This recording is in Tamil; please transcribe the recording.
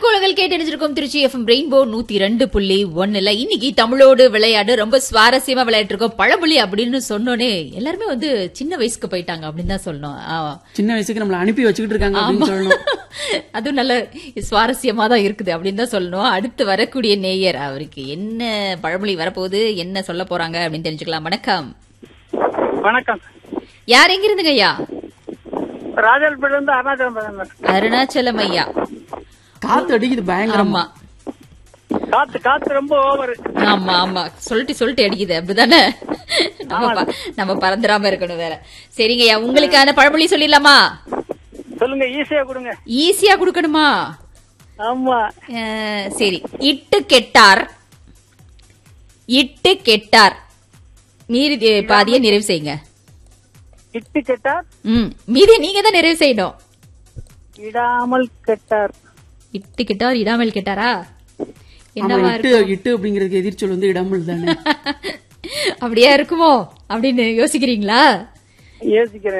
வணக்கோலங்கள் கேட்டறிஞ்சிருக்கோம் திருச்சி எஃப்எம் ரெயின்போ நூத்தி ரெண்டு புள்ளி ஒண்ணுல இன்னைக்கு தமிழோடு விளையாடு ரொம்ப சுவாரஸ்யமா விளையாட்டு இருக்கோம் பழமொழி அப்படின்னு சொன்னோனே எல்லாருமே வந்து சின்ன வயசுக்கு போயிட்டாங்க அப்படின்னு தான் சொல்லணும் ஆ. சின்ன வயசுக்கு நம்மள அனுப்பி வச்சுக்கிட்டு இருக்காங்க அப்படின்னு சொல்லணும் அதுவும் நல்ல சுவாரஸ்யமா தான் இருக்குது அப்படின்னு தான் சொல்லணும் அடுத்து வரக்கூடிய நேயர் அவருக்கு என்ன பழமொழி வரப்போகுது என்ன சொல்ல போறாங்க அப்படின்னு தெரிஞ்சுக்கலாம் வணக்கம் வணக்கம் யார் எங்க இருந்துங்க ஐயா ராஜல்பேட்ல இருந்து அருணாச்சலம் பேசுறேன் அருணாச்சலம் ஐயா காத்து அடிக்குது பயங்கரமா ஆமா காத்து காத்து ரொம்ப ஓவர் ஆமா ஆமா சொல்லிட்டு சொல்லிட்டு அடிக்குது அப்படிதானே நம்ம ப- நம்ம பறந்துடாம இருக்கணும் வேற சரிங்கய்யா உங்களுக்கான பழமொழி சொல்லிடலாமா சொல்லுங்க ஈஸியா கொடுங்க ஈஸியா கொடுக்கணுமா ஆமா அஹ், சரி இட்டு கெட்டார் இட்டு கெட்டார் மீறி பாதியை நிறைவு செய்யுங்க இட்டு கெட்டார் ம் மீதி நீங்க தான் நிறைவு செய்யணும் இடாமல் கெட்டார் இட்டு கெட்டார் இடாமல் கெட்டாரா ஆமா, என்னவா இட்டு இட்டு அப்படிங்கிறதுக்கு எதிர்ச்சொல் வந்து இடமல் தானே அப்படியா இருக்குமோ அப்படின்னு யோசிக்கிறீங்களா யோசிக்கிறேன்